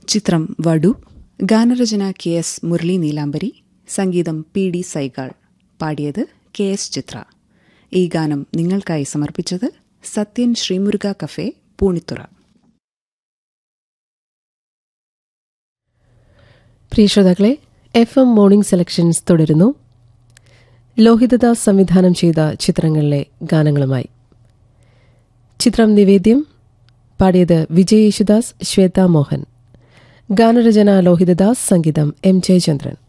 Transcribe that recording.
ചിത്രം വടു ഗാനരചന കെ എസ് മുരളി നീലാംബരി സംഗീതം പി ഡി സൈഗാൾ പാടിയത് കെ എസ് ചിത്ര ഈ ഗാനം നിങ്ങൾക്കായി സമർപ്പിച്ചത് സത്യൻ ശ്രീമുരുക കഫേ പൂണിത്തുറ പ്രിയ ശ്രോതാക്കളെ എഫ് എം മോർണിംഗ് സെലക്ഷൻസ് തുടരുന്നു ലോഹിതദാസ് സംവിധാനം ചെയ്ത ചിത്രങ്ങളിലെ ഗാനങ്ങളുമായി ചിത്രം നിവേദ്യം പാടിയത് വിജയ് യേശുദാസ് ശ്വേത മോഹൻ ഗാനരചന ലോഹിതദാസ് സംഗീതം എം ജയചന്ദ്രൻ